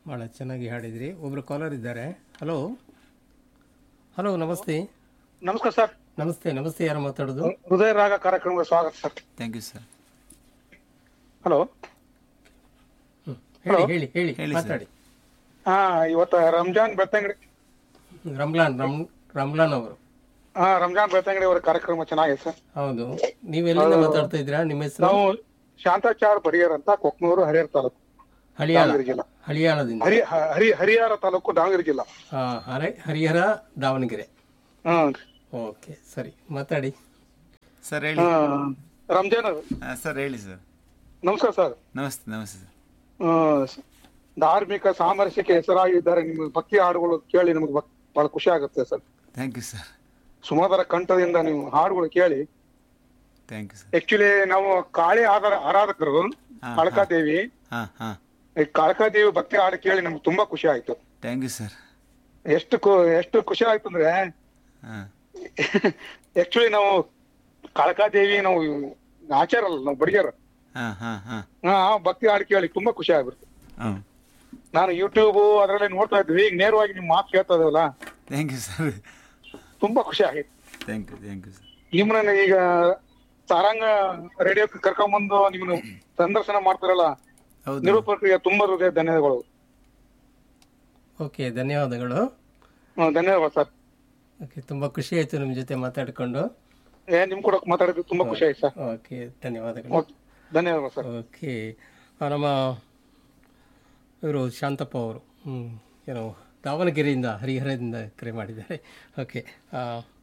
ಭಾಳ ಚೆನ್ನಾಗಿ ಹಾಡಿದ್ರಿ ಒಬ್ರು ಕಾಲರ್ ಇದ್ದಾರೆ ಹಲೋ ಹಲೋ ನಮಸ್ತೆ ನಮಸ್ಕಾರ ಸರ್ ನಮಸ್ತೆ ನಮಸ್ತೆ ಯಾರು ಮಾತಾಡೋದು ಹೃದಯ ರಾಗ ಕಾರ್ಯಕ್ರಮಕ್ಕೆ ಸ್ವಾಗತ sir thank you sir hello ಹ್ಮ್. ಹೇಳಿ ಹೇಳಿ ಹೇಳಿ ಹೇಳಿ ಸರ್. ಮಾತಾಡಿ ಹಾ ಇವತ್ತ ರಂಜಾನ್ ಬೆಳ್ತಂಗಡಿ ರಮ್ಲಾನ್ ರಮ್ ರಮ್ಲಾನ್ ಅವರು ಹಾ ರಂಜಾನ್ ಬೆಳ್ತಂಗಡಿ ಅವರ ಕಾರ್ಯಕ್ರಮ ಚೆನ್ನಾಗಿದೆ ಸರ್ ಹೌದು ನೀವೆಲ್ಲಿಂದ ಮಾತಾಡ್ತಾ ಇದ್ದೀರಾ ನಿಮ್ಮ ಹೆಸರು ನಾವು ಶಾಂತಾಚಾರ್ ಬಡಿಯರ್ ಅಂತ ಕೊಕ್ನೂರು ಹರಿಹರ ತಾಲೂಕು ಹಳಿಯಾಳ ದಾವಣಗೆರೆ ಜಿಲ್ಲಾ ಹಳಿಯಾಳದಿಂದ ಹರಿ ಹರಿ ಹರಿಹರ ತಾಲೂಕು ದಾವಣಗೆರೆ ಜಿಲ್ಲಾ ಆ, ಹರಿ ಹರಿಹರ ದಾವಣಗೆರೆ ಹ್ಮ್ ಓಕೆ ಸರಿ ಮಾತಾಡಿ ಸರ್ ಹೇಳಿ ಹಾ, ರಂಜಾನ್ ಹಾಂ ಸರ್ ಹೇಳಿ ಸರ್ ನಮಸ್ಕಾರ ಸರ್ ನಮಸ್ತೆ ನಮಸ್ತೆ ಸರ್ ಹ್ಮ್, ಧಾರ್ಮಿಕ ಸಾಮರಸ್ಯಕ್ಕೆ ಹೆಸರಾಗಿದ್ದಾರೆ ನಿಮ್ಮ ಭಕ್ತಿ ಹಾಡುಗಳು ಕೇಳಿ ನಮ್ಗೆ ಬಕ್- ಬಹಳ ಖುಷಿ ಆಗುತ್ತೆ ಸರ್ ಥ್ಯಾಂಕ್ ಯು ಸರ್ ಸುಮಧುರ ಕಂಠದಿಂದ ನೀವು ಹಾಡುಗಳು ಕೇಳಿ ಥ್ಯಾಂಕ್ ಯು ಸರ್ ಆಕ್ಚುಲಿ ನಾವು ಕಾಳಿ ಆಧಾರ ಆರಾಧಕರು ಹಾ, ಕಾಳಕಾದೇವಿ ಹಾಂ ಹಾಂ ಈ ಕಾಳಕಾದೇವಿ ಭಕ್ತಿ ಹಾಡು ಕೇಳಿ ನಮ್ಗೆ ತುಂಬಾ ಖುಷಿ ಆಯ್ತು ಥ್ಯಾಂಕ್ ಯು ಸರ್ ಎಷ್ಟು ಕು- ಎಷ್ಟು ಖುಷಿ ಆಯ್ತು ಅಂದ್ರೆ ಹಾಂ ಆಕ್ಚುಲಿ ನಾವು ಕಾಳಕಾದೇವಿ ನಾವು ಆಚಾರ ಅಲ್ಲ ನಾವು ಬಡಿಗೆರ ಹಾಂ ಹಾಂ ಹಾಂ ಹಾ ಆ ಭಕ್ತಿ ಹಾಡು ಕೇಳಿ ತುಂಬಾ ಖುಷಿ ಆಗ್ಬಿಡ್ತು ಹಾಂ ನಾನು ಯೂಟ್ಯೂಬ್ ಅದರಲ್ಲೇ ನೋಡ್ತಾ ಇದ್ವಿ ಈಗ ನೇರವಾಗಿ ನಿಮ್ ಮಾತು ಕೇಳ್ತಾ ಇದೇವಲ್ಲ ಥ್ಯಾಂಕ್ ಯು ಸರ್ ತುಂಬಾ ಖುಷಿ ಆಗಿತ್ತು thank you thank you sir ನಿಮ್ಮನ್ನ ಈಗ ಸಾರಂಗ ರೇಡಿಯೋಕ್ಕೆ ಕರ್ಕೊಂಬಂದು ನಿಮ್ಮನ್ನು ಸಂದರ್ಶನ ಮಾಡ್ತಾರಲ್ಲ ಹೌದು ನಿರೂಪಕರಿಗೆ ತುಂಬಾ ಹೃದಯ ಧನ್ಯವಾದಗಳು ಓಕೆ ಧನ್ಯವಾದಗಳು ಹ್ಮ್, ಧನ್ಯವಾದ ಸರ್ ಓಕೆ ತುಂಬ ಖುಷಿ ಆಯಿತು ನಿಮ್ಮ ಜೊತೆ ಮಾತಾಡಿಕೊಂಡು ಏ ನಿಮ್ ಕೂಡ ಮಾತಾಡಿದ್ದು ತುಂಬಾ ಖುಷಿ ಆಯ್ತು ಸರ್ ಓಕೆ ಧನ್ಯವಾದಗಳು ಓಕೆ ಧನ್ಯವಾದ ಸರ್ ಓಕೆ ಆ, ನಮ್ಮ ಇವರು ಶಾಂತಪ್ಪ ಅವರು ಹ್ಮ್, ಏನೋ ದಾವಣಗೆರೆಯಿಂದ ಹರಿಹರದಿಂದ ಕರೆ ಮಾಡಿದ್ದಾರೆ ಓಕೆ ಆ,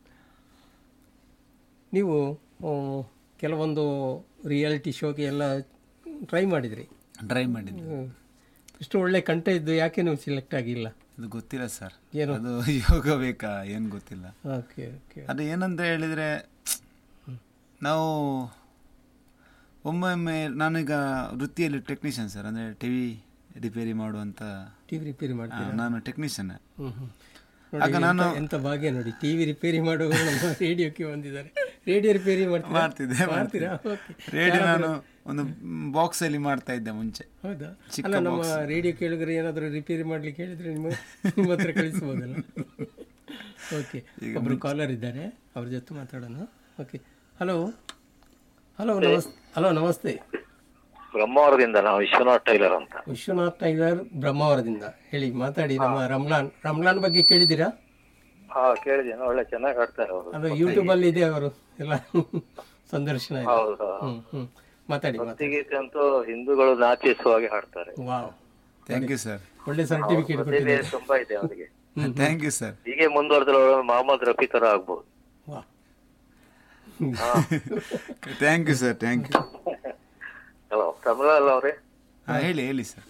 ನೀವು ಆ, ಕೆಲವೊಂದು ರಿಯಾಲಿಟಿ ಶೋಗೆ ಎಲ್ಲ ಟ್ರೈ ಮಾಡಿದ್ರಿ ಡ್ರೈ ಮಾಡಿದ್ದು ಹ್ಮ್. ಇಷ್ಟು ಒಳ್ಳೆ ಕಂಠ ಇದ್ದು ಯಾಕೆ ನೀವು ಸಿಲೆಕ್ಟ್ ಆಗಿಲ್ಲ ಅದು ಗೊತ್ತಿಲ್ಲ ಸರ್ ಏನು? ಅದು ಯೋಗ ಬೇಕಾ ಏನು ಗೊತ್ತಿಲ್ಲ ಓಕೆ ಓಕೆ ಅದು ಏನಂತ ಹೇಳಿದರೆ ನಾವು ಒಮ್ಮೊಮ್ಮೆ ನಾನೀಗ ವೃತ್ತಿಯಲ್ಲಿ ಟೆಕ್ನಿಷಿಯನ್ ಸರ್ ಅಂದರೆ ಟಿ ವಿ ರಿಪೇರಿ ಮಾಡುವಂಥ ಟಿ ವಿ ರಿಪೇರಿ ಆ, ಮಾಡ್ತೀರಾ ನಾನು ಟೆಕ್ನಿಷಿಯನ್ ಹ್ಮ್ ಹ್ಮ್. ಆಗ ನೋಡಿ, ನಾನು- ಎಂತ- ಎಂತ ಭಾಗ್ಯ ನೋಡಿ ಟಿವಿ ರಿಪೇರಿ ಮಾಡುವವರು ನಮ್ಮ ರೇಡಿಯೋಕ್ಕೆ ಬಂದಿದ್ದಾರೆ ರೇಡಿಯೋ ರಿಪೇರಿ ಮಾಡ್ತೀರಾ ಮಾಡ್ತಿದ್ದೆ ಮಾಡ್ತೀರಾ ಓಕೆ ರೇಡಿಯೋ ನಾನು ಒಂದು ಬಾಕ್ಸ್ ಅಲ್ಲಿ ಮಾಡ್ತಾ ಇದ್ದೆ ಮುಂಚೆ ಹೌದಾ ಚಿಕ್ಕ ಅಲ್ಲ ನಮ್ಮ ರೇಡಿಯೋ ಕೇಳಿದ್ರೆ ಏನಾದರೂ ರಿಪೇರಿ ಮಾಡ್ಲಿಕ್ಕೆ ಹೇಳಿದ್ರೆ ನಿಮ್ಮ ನಿಮ್ಮ ಹತ್ರ ಕಳಿಸ್ಬೋದಲ್ಲ ಓಕೆ ಒಬ್ರು ಕಾಲರ್ ಇದ್ದಾರೆ ಅವ್ರ ಜೊತೆ ಮಾತಾಡೋಣ ಓಕೆ ಹಲೋ ಹಲೋ ನಮಸ್ ಹಲೋ ನಮಸ್ತೆ ಬ್ರಹ್ಮಾವರದಿಂದ ನಾವು ವಿಶ್ವನಾಥ್ ಟೈಲರ್ ಅಂತ ವಿಶ್ವನಾಥ್ ಟೈಲರ್ ಬ್ರಹ್ಮಾವರದಿಂದ ಹೇಳಿ ಮಾತಾಡಿ ನಮ್ಮ ರಮ್ಲಾನ್ ರಮ್ಲಾನ್ ಬಗ್ಗೆ ಕೇಳಿದ್ದೀರಾ ಹಾ ಕೇಳಿದ್ದೇನೆ ಒಳ್ಳೆ ಚೆನ್ನಾಗಿ ಹಾಡ್ತಾರೆ ಅವರು ಅದು ಯೂಟ್ಯೂಬ್ ಅಲ್ಲಿ ಇದೆ ಅವರು ಎಲ್ಲ ಸಂದರ್ಶನ ಇದೆ ಹೌದು ಹ್ಮ್ ಹ್ಮ್ ಮಾತಾಡಿ ಮಾತಾಡಿ ಭಕ್ತಿಗೀತೆ ಅಂತೂ ಹಿಂದೂಗಳು ನಾಚಿಸುವ ಹಾಗೆ ಹಾಡ್ತಾರೆ ವಾವ್ ಥ್ಯಾಂಕ್ ಯು ಸರ್ ಒಳ್ಳೆ ಸರ್ಟಿಫಿಕೇಟ್ ಪ್ರತಿಭೆ ಕೊಟ್ಟಿದ್ದಾರೆ ತುಂಬಾ ಇದೆ ಅವರಿಗೆ ಥ್ಯಾಂಕ್ ಯು ಸರ್ ಹೀಗೆ ಮುಂದುವರೆದ್ರೆ ಅವರು ಮೊಹಮ್ಮದ್ ರಫಿ ತರ ಆಗ್ಬೋದು ವಾ thank you sir thank you hello ತಮಿಳಲ್ಲ ಅವರೇ ಹಾಂ ಹೇಳಿ ಹೇಳಿ ಸರ್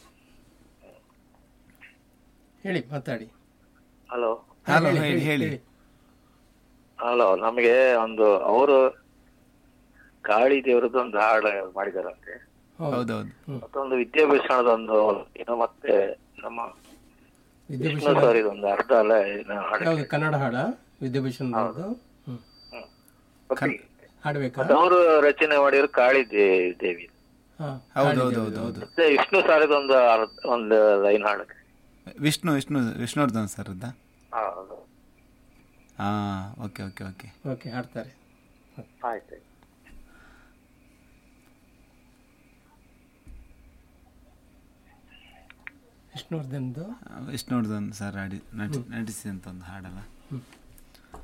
ಹೇಳಿ ಮಾತಾಡಿ ಹಲೋ ಹಲೋ ಹೇಳಿ ಹೇಳಿ ಹಲೋ ನಮಗೆ ಒಂದು ಅವರು ಕಾಳಿ ದೇವರದ್ದು ಒಂದು ಹಾಡು ಮಾಡಿದಾರಂತೆ ಹೌದೌದು ಮತ್ತೊಂದು ವಿದ್ಯಾಭೂಷಣದ ಒಂದು ಏನೋ ಮತ್ತೆ ನಮ್ಮ ವಿಷ್ಣು ವಿದ್ಯಾಭೂಷಣ ಸರ್ ಇದೊಂದು ಅರ್ಧ ಅಲ್ಲ ಏನೋ ಹಾಡು ಯಾವುದು ಕನ್ನಡ ಹಾಡ ವಿದ್ಯಾಭೂಷಣ ಅವ್ರದ್ದು? ಹ್ಮ್ ಭಕ್ತಿಗೀತೆ. ಹಾಡ್ಬೇಕಾ ಅದು ಅವರು ರಚನೆ ಮಾಡಿರೋ ಕಾಳಿ ದೇ- ದೇವಿ ಹಾ ಹೌದು ಹೌದು ಹೌದು ಹೌದು ಮತ್ತೆ ವಿಷ್ಣು ಸಾರಿದ ಒಂದು ಅರ್ಧ- ಒಂದು ಲೈನ್ ಹಾಡಕ್ಕೆ ವಿಷ್ಣು ವಿಷ್ಣು ವಿಷ್ಣುವರ್ಧನ್ ಸರ್ ಅದ ಹೌದು ಹಾಂ ಓಕೆ ಓಕೆ ಓಕೆ ಓಕೆ ಹಾಡ್ತಾರೆ ಆಯ್ತು ವಿಷ್ಣುವರ್ಧನ್ದು ವಿಷ್ಣುವರ್ಧನ್ ಸರ್ ಆಡಿ ನಟಿ ನಟಿಸಿದಂಥ ಒಂದು ಹಾಡಲ್ಲ ಹ್ಮ್